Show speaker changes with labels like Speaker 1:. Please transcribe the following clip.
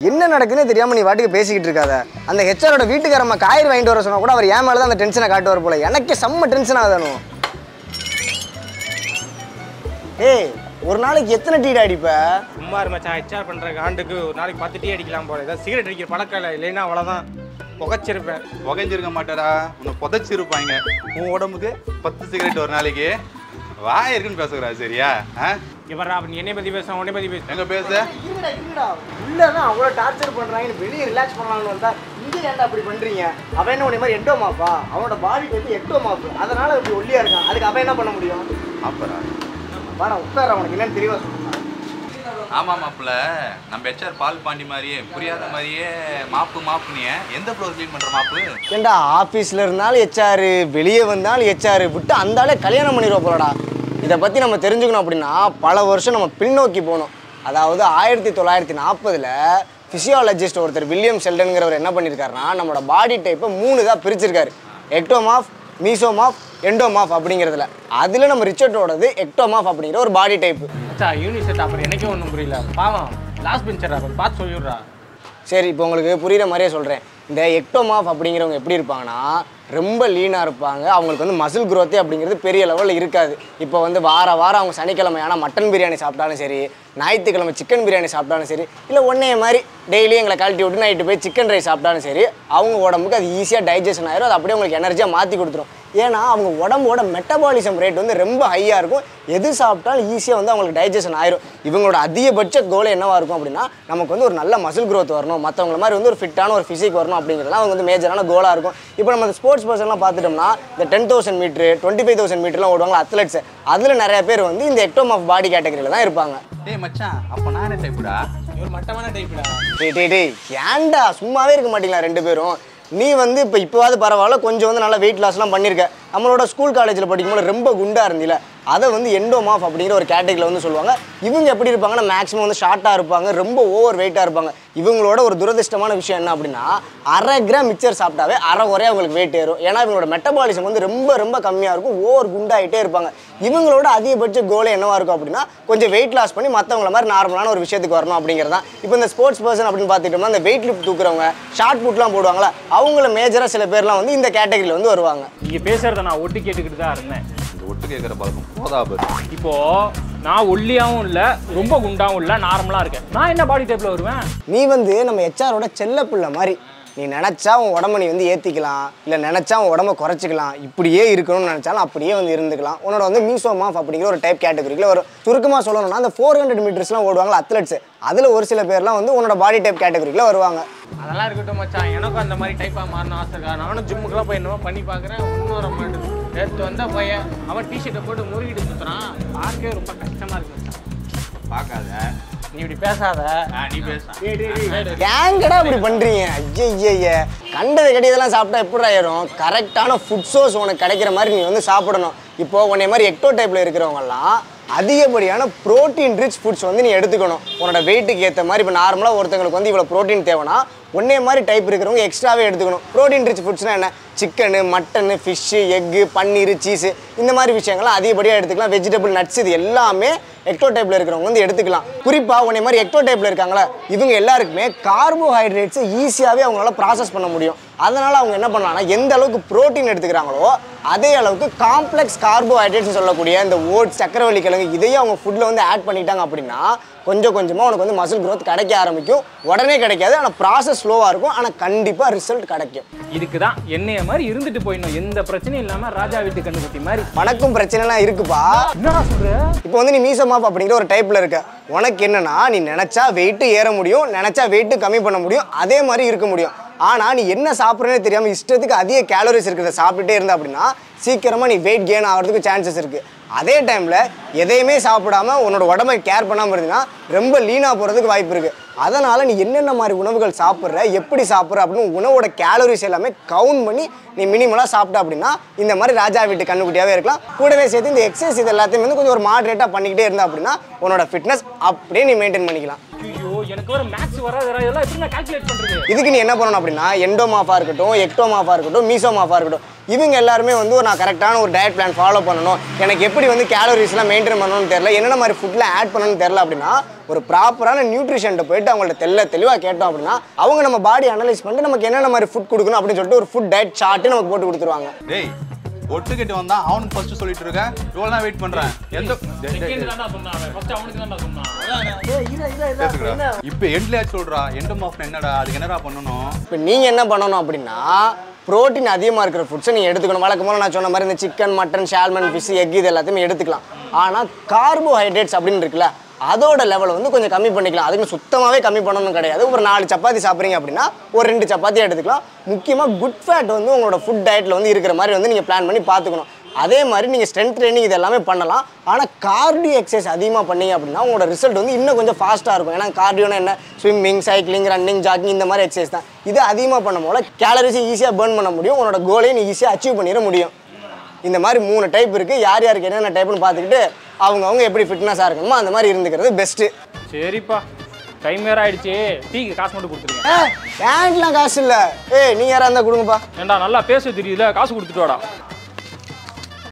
Speaker 1: என்ன நடக்குதுன்னு தெரியாம நீ வாட்டுக்கு பேசிக்கிட்டு இருக்காத அந்த ஹெச்ஆரோட வீட்டுக்காரம்மா காய்கறி வாங்கிட்டு வர சொன்னா கூட அவர் ஏன் மேலே தான் அந்த டென்ஷனை காட்டுவார் போல எனக்கே செம்ம டென்ஷன் ஆகுதானு ஏய் ஒரு நாளைக்கு எத்தனை டீ அடிப்ப
Speaker 2: சும்மா இரு மச்சான் ஹெச்ஆர் பண்ற காண்டுக்கு ஒரு நாளைக்கு பத்து டீ அடிக்கலாம் போல ஏதாவது சிகரெட் அடிக்கிற பழக்கம் இல்லை இல்லைன்னா அவ்வளோதான் புகைச்சிருப்பேன்
Speaker 3: புகைஞ்சிருக்க மாட்டாடா உன்னை புதைச்சிருப்பாங்க உன் உடம்புக்கு பத்து சிகரெட் ஒரு நாளைக்கு வாய் இருக்குன்னு பேசுகிறா சரியா ஆ
Speaker 2: இங்க வர்றா அப்ப நீ என்னை பத்தி பேச உன்னை பத்தி பேச
Speaker 3: எங்க பேச
Speaker 1: இருங்கடா இருங்கடா உள்ளதான் அவ்வளோ டார்ச்சர் பண்ணுறாங்க வெளியே ரிலாக்ஸ் பண்ணலாம்னு வந்தா இங்கே ஏன்டா அப்படி பண்ணுறீங்க அவன் என்ன உன்னை மாதிரி எட்டோ மாப்பா அவனோட பாடி வந்து எட்டோ மாப்பு அதனால இப்படி ஒல்லியா இருக்கான் அதுக்கு அவன் என்ன பண்ண முடியும்
Speaker 3: அப்புறம்
Speaker 1: வாடா உட்கார அவனுக்கு என்னன்னு தெளிவாக சொல்லுங்க
Speaker 3: ஆமா மாப்பிள்ள நம்ம ஹெச்ஆர் பால் பாண்டி மாதிரியே புரியாத மாதிரியே மாப்பு மாப்புனிய எந்த ஃப்ளோர் க்ளீன் பண்ற மாப்பு
Speaker 1: ஏண்டா ஆஃபீஸில் இருந்தாலும் ஹெச்ஆர் வெளியே வந்தாலும் ஹெச்ஆர் விட்டு அந்த ஆளே கல்யாணம் பண்ணிடுவோம் போலடா இதை பற்றி நம்ம தெரிஞ்சுக்கணும் அப்படின்னா பல வருஷம் நம்ம பின்னோக்கி போகணும் அதாவது ஆயிரத்தி தொள்ளாயிரத்தி நாற்பதில் ஃபிசியாலஜிஸ்ட் ஒருத்தர் வில்லியம் செல்டனுங்கிறவர் என்ன பண்ணியிருக்காருன்னா நம்மளோட பாடி டைப்பை மூணு தான் பிரிச்சிருக்காரு எக்டோமாஃப் மீசோமாஃப் எண்டோமாஃப் அப்படிங்கிறதுல அதில் நம்ம ரிச்சர்ட்டோடது எக்டோமாஃப் அப்படிங்கிற ஒரு பாடி டைப்பு
Speaker 2: மச்சா யூனிசெட் அப்புறம் எனக்கே ஒன்றும் புரியல பாவம் லாஸ்ட் பெஞ்சரா கொஞ்சம் பார்த்து சொல்லிடுறா
Speaker 1: சரி இப்போ உங்களுக்கு புரியுற மாதிரியே சொல்கிறேன் இந்த எக்டோமாஃப் அப்படிங்கிறவங்க எப்படி இருப்பாங்கன்னா ரொம்ப லீனாக இருப்பாங்க அவங்களுக்கு வந்து மசில் growth அப்படிங்கிறது பெரிய லெவலில் இருக்காது இப்போ வந்து வார வாரம் அவங்க சனிக்கிழமை ஆனால் மட்டன் பிரியாணி சாப்பிட்டாலும் சரி ஞாயிற்றுக்கிழமை சிக்கன் பிரியாணி சாப்பிட்டாலும் சரி இல்லை ஒன்றே மாதிரி டெய்லி எங்களை கழட்டி விட்டு நைட்டு போய் சிக்கன் ரைஸ் சாப்பிட்டாலும் சரி அவங்க உடம்புக்கு அது ஈஸியாக டைஜஷன் ஆயிரும் அது அப்படியே உங்களுக்கு எனர்ஜியாக மாற்றி கொடுத்துரும் ஏன்னா அவங்க உடம்போட மெட்டபாலிசம் ரேட் வந்து ரொம்ப ஹையாக இருக்கும் எது சாப்பிட்டாலும் ஈஸியாக வந்து அவங்களுக்கு டைஜஷன் ஆயிரும் இவங்களோட அதிகபட்ச கோல் என்னவா இருக்கும் அப்படின்னா நமக்கு வந்து ஒரு நல்ல மசில் growth வரணும் மற்றவங்கள மாதிரி வந்து ஒரு ஃபிட்டான ஒரு ஃபிசிக் வரணும் அப்படிங்கிறதுலாம் அவங்க வந்து மேஜரான கோலாக இருக்கும் இப்போ நம்ம அந்த ஸ்போர்ட்ஸ் பர்சன்லாம் பார்த்துட்டோம்னா இந்த ten thousand metre twenty five thousand மீட்டர்லாம் ஓடுவாங்க அத்லெட்ஸ் அதில் நிறைய பேர் வந்து இந்த எக்டோம் ஆஃப் பாடி கேட்டகரியில் தான் இருப்பாங்க
Speaker 3: டேய் மச்சான் அப்போ நான் என்ன டைப்புடா
Speaker 2: இவர் மட்டமான டைப்டா
Speaker 1: டேய் டேய் டேய் ஏன்டா சும்மாவே இருக்க மாட்டீங்களா ரெண்டு பேரும் நீ வந்து இப்போ இப்போவாது பரவாயில்ல கொஞ்சம் வந்து நல்லா வெயிட் லாஸ்லாம் பண்ணியிருக்க நம்மளோட ஸ்கூல் காலேஜில் படிக்கும்போது ரொம்ப குண்டா இருந்தில அதை வந்து எண்டோமாஃப் அப்படிங்கிற ஒரு கேட்டகரியில் வந்து சொல்லுவாங்க இவங்க எப்படி இருப்பாங்கன்னா மேக்ஸிமம் வந்து ஷார்ட்டாக இருப்பாங்க ரொம்ப ஓவர் வெயிட்டாக இருப்பாங்க இவங்களோட ஒரு துரதிர்ஷ்டமான விஷயம் என்ன அப்படின்னா அரை கிராம் மிக்சர் சாப்பிட்டாவே அரை குறைய அவங்களுக்கு வெயிட் ஏறும் ஏன்னா இவங்களோட மெட்டபாலிசம் வந்து ரொம்ப ரொம்ப கம்மியாக இருக்கும் ஓவர் குண்டாயிட்டே இருப்பாங்க இவங்களோட அதிகபட்ச கோலே என்னவா இருக்கும் அப்படின்னா கொஞ்சம் வெயிட் லாஸ் பண்ணி மற்றவங்கள மாதிரி நார்மலான ஒரு விஷயத்துக்கு வரணும் அப்படிங்கிறதான் இப்போ இந்த ஸ்போர்ட்ஸ் பர்சன் அப்படின்னு பார்த்துட்டோம்னா இந்த வெயிட் லிஃப்ட் தூக்குறவங்க ஷார்ட் புட்லாம் போடுவாங்களா அவங்கள மேஜராக சில பேர்லாம் வந்து இந்த கேட்டகரியில் வந்து வருவாங்க
Speaker 2: நீங்க பேசுறத நான் ஒட்டு கேட்டுக்கிட்டு தான் இருந்தேன்
Speaker 3: இந்த ஒட்டு கேட்குற பழக்கம் போதாபர்
Speaker 2: இப்போ நான் ஒல்லியாவும் இல்ல ரொம்ப குண்டாவும் இல்ல நார்மலா இருக்கேன் நான் என்ன பாடி டைப்ல வருவேன்
Speaker 1: நீ வந்து நம்ம ஹெச்ஆரோட செல்ல பிள்ளை மாதிரி நீ நினச்சா உன் உடம்ப நீ வந்து ஏற்றிக்கலாம் இல்லை நினச்சா உன் உடம்ப குறைச்சிக்கலாம் இப்படியே இருக்கணும்னு நினச்சாலும் அப்படியே வந்து இருந்துக்கலாம் உன்னோட வந்து மீசோமாஃப் அப்படிங்கிற ஒரு டைப் கேட்டகரியில் வரும் சுருக்கமாக சொல்லணும்னா அந்த ஃபோர் ஹண்ட்ரட் மீட்டர்ஸ்லாம் ஓடுவாங்களா அத்லெட்ஸ் அதில் ஒரு சில பேர்லாம் வந்து உன்னோட பாடி டைப் கேட்டகரியில் வருவாங்க
Speaker 2: அதெல்லாம் இருக்கட்டும் மச்சான் எனக்கும் அந்த மாதிரி டைப்பா மாறணும் ஆசை இருக்கா நானும் ஜிம்முக்குலாம் போய் என்னமோ பண்ணி பார்க்குறேன் ஒன்றும் வர மாட்டேங்குது நேற்று வந்த பையன் அவன் டிஷர்ட்டை போட்டு முறுகிட்டு சுற்றுறான் பார்க்கவே ரொம்ப கஷ்டமா இருக்கு மச்சான்
Speaker 3: பார்க்காத
Speaker 2: நீ இப்படி பேசாத
Speaker 3: ஆ, நீ பேச
Speaker 2: டேய், டேய், டேய், டேய்.
Speaker 1: ஏங்கடா இப்படி பண்ணுறீங்க ஐயய்ய கண்டது கடியதெல்லாம் சாப்பிட்டா எப்படி ஆயிரும் கரெக்டான ஃபுட் சோர்ஸ் உனக்கு கிடைக்கிற மாதிரி நீ வந்து சாப்பிடணும் இப்போ உன்னை மாதிரி எக்டோ டைப்பில் இருக்கிறவங்கலாம் அதிகப்படியான ப்ரோட்டீன் ரிச் ஃபுட்ஸ் வந்து நீ எடுத்துக்கணும் உன்னோட வெயிட்டுக்கு ஏற்ற மாதிரி இப்போ நார்மலாக ஒருத்தங்களுக்கு வந்து இவ்வளோ ப்ரோட்டீன் தேவைன்னா ஒன்னே மாதிரி டைப் இருக்கிறவங்க எக்ஸ்ட்ராவே எடுத்துக்கணும் ப்ரோட்டீன் ரிச் ஃபுட்ஸ்னால் என்ன chicken mutton fish egg paneer cheese இந்த மாதிரி விஷயங்கள்லாம் அதிகப்படியாக எடுத்துக்கலாம் வெஜிடபிள் நட்ஸ் இது எல்லாமே எக்டோ டைப்பில் இருக்கிறவங்க வந்து எடுத்துக்கலாம் குறிப்பாக உன்னை மாதிரி எக்டோ டைப்பில் இருக்காங்களா இவங்க எல்லாருக்குமே கார்போஹைட்ரேட்ஸை ஈஸியாகவே அவங்களால ப்ராசஸ் பண்ண முடியும் அதனால் அவங்க என்ன பண்ணலாம்னா எந்த அளவுக்கு புரோட்டீன் எடுத்துக்கிறாங்களோ அதே அளவுக்கு காம்ப்ளெக்ஸ் கார்போஹைட்ரேட்ஸ் சொல்லக்கூடிய இந்த ஓட்ஸ் சக்கரவள்ளி கிழங்கு இதையும் அவங்க ஃபுட்டில் வந்து ஆட் பண்ணிட்டாங்க அப்படின்னா கொஞ்சம் கொஞ்சமாக உனக்கு வந்து மசில் growth கிடைக்க ஆரம்பிக்கும் உடனே கிடைக்காது ஆனால் ப்ராசஸ் ஸ்லோவாக இருக்கும் ஆனால் கண்டிப்பாக ரிசல்ட் கிடைக்கும்
Speaker 2: இதுக்கு தான் என்னைய மாதிரி இருந்துட்டு போயிடணும் எந்த பிரச்சனையும் இல்லாம ராஜா வீட்டு கண்ணுக்குட்டி மாதிரி
Speaker 1: வணக்கம் பிரச்சனைலாம் இருக்குப்பா
Speaker 2: என்னடா சொல்ற
Speaker 1: இப்போ வந்து நீ மீசமாப் அப்படிங்கிற ஒரு டைப்பில் இருக்க உனக்கு என்னன்னா நீ நினச்சா வெயிட்டு ஏற முடியும் நினச்சா வெயிட்டு கம்மி பண்ண முடியும் அதே மாதிரி இருக்க முடியும் ஆனால் நீ என்ன சாப்பிட்றேனே தெரியாமல் இஷ்டத்துக்கு அதிக கேலரிஸ் இருக்கிறத சாப்பிட்டுட்டே இருந்த அப்படின்னா சீக்கிரமாக நீ வெயிட் கெயின் ஆகிறதுக்கு சான்சஸ் இருக்குது அதே டைமில் எதையுமே சாப்பிடாம உன்னோட உடம்பை கேர் பண்ணாமல் இருந்தீங்கன்னா ரொம்ப லீனாக போகிறதுக்கு வாய்ப்பு இருக்குது அதனால் நீ என்னென்ன மாதிரி உணவுகள் சாப்பிட்ற எப்படி சாப்பிட்ற அப்படின்னு உணவோட கேலரிஸ் எல்லாமே கவுண்ட் பண்ணி நீ மினிமலாக சாப்பிட்ட அப்படின்னா இந்த மாதிரி ராஜா வீட்டு கண்ணுக்குட்டியாகவே இருக்கலாம் கூடவே சேர்த்து இந்த எக்ஸசைஸ் இது எல்லாத்தையும் வந்து கொஞ்சம் ஒரு மாட்ரேட்டாக பண்ணிக்கிட்டே இருந்தா அப்படின்னா உன்னோட ஃபிட்னஸ் அப்படியே நீ மெயின்டைன் பண்ணிக்கலாம்
Speaker 2: ஐயோ எனக்கு வர மேக்ஸ் வராது இதெல்லாம் எப்படி நான் கால்குலேட் பண்றது
Speaker 1: இதுக்கு நீ என்ன பண்ணணும் அப்படின்னா எண்டோமாஃபா இருக்கட்டும் எக்டோமாஃபா இருக்கட்டும் மீசோமாஃபா இருக்கட்டும் இவங்க எல்லாருமே வந்து ஒரு நான் கரெக்டான ஒரு டயட் பிளான் ஃபாலோ பண்ணணும் எனக்கு எப்படி வந்து கேலரிஸ்லாம் மெயின்டைன் பண்ணணும்னு தெரியல என்னென்ன மாதிரி ஃபுட்டில் ஆட் பண்ணணும்னு தெரியல அப்படின்னா ஒரு ப்ராப்பரான நியூட்ரிஷன்ட்ட போயிட்டு அவங்கள்ட்ட தெல்ல தெளிவாக கேட்டோம் அப்படின்னா அவங்க நம்ம பாடி அனலைஸ் பண்ணிட்டு நமக்கு என்னென்ன மாதிரி ஃபுட் கொடுக்கணும் அப்படின்னு சொல்லிட்டு ஒரு ஃபுட் டயட் சார்ட்டு நமக்கு போட்டு கொடுத்துருவாங்க
Speaker 3: டேய் ஒட்டுக்கிட்டு வந்தா அவனுக்கு ஃபர்ஸ்ட் சொல்லிட்டு இருக்கேன் இவ்வளவு நேரம் வெயிட் பண்றேன் எந்த டேய், டேய், டேய்,
Speaker 2: தான்டா சொன்னான் ஃபர்ஸ்ட் அவனுக்கு தான்டா சொன்னான்
Speaker 3: பேசுங்கடா. இப்ப எண்ட்லயா சொல்றா எண்ட் ஆஃப் என்னடா அதுக்கு என்னடா பண்ணணும்
Speaker 1: இப்போ நீங்கள் என்ன பண்ணணும் அப்படின்னா புரோட்டீன் அதிகமாக இருக்கிற ஃபுட்ஸை நீங்கள் எடுத்துக்கணும் வழக்கம் போல நான் சொன்ன மாதிரி இந்த chicken mutton salmon fish egg இது எல்லாத்தையுமே எடுத்துக்கலாம் ஆனால் கார்போஹைட்ரேட்ஸ் அப்படின்னு இருக்குல்ல அதோட லெவலை வந்து கொஞ்சம் கம்மி பண்ணிக்கலாம் அதுக்கு சுத்தமாகவே கம்மி பண்ணணும் கிடையாது ஒரு நாலு சப்பாத்தி சாப்பிட்றீங்க அப்படின்னா ஒரு ரெண்டு சப்பாத்தி எடுத்துக்கலாம் முக்கியமாக குட் ஃபேட் வந்து உங்களோட ஃபுட் டயட்டில் வந்து இருக்கிற மாதிரி வந்து நீங்கள் பிளான் பண்ணி பார்த்துக்கணும் அதே மாதிரி நீங்கள் ஸ்ட்ரென்த் ட்ரைனிங் இது எல்லாமே பண்ணலாம் ஆனால் கார்டியோ எக்ஸசைஸ் அதிகமாக பண்ணீங்க அப்படின்னா உங்களோட ரிசல்ட் வந்து இன்னும் கொஞ்சம் ஃபாஸ்ட்டாக இருக்கும் ஏன்னா கார்டியோனா என்ன ஸ்விம்மிங் சைக்கிளிங் ரன்னிங் ஜாக்கிங் இந்த மாதிரி எக்ஸசைஸ் தான் இது அதிகமாக பண்ணும் போல கேலரிஸை ஈஸியாக பேர்ன் பண்ண முடியும் உன்னோட கோலையும் நீ ஈஸியாக அச்சீவ் பண்ணிட முடியும் இந்த மாதிரி மூணு டைப் இருக்குது யார் யாருக்கு என்னென்ன டைப்னு பார்த்துக்கிட்டு அவங்கவுங்க எப்படி ஃபிட்னஸாக இருக்கணுமோ அந்த மாதிரி இருந்துக்கிறது பெஸ்ட்டு
Speaker 2: சரிப்பா டைம் வேற ஆயிடுச்சு டீக்கு காசு மட்டும் கொடுத்துருங்க
Speaker 1: ஏ பேண்ட்லாம் காசு இல்லை ஏய் நீ யாராக இருந்தால் கொடுங்கப்பா
Speaker 2: ஏன்டா நல்லா பேச தெரியுதுல காசு கொடுத்துட்டு வாடா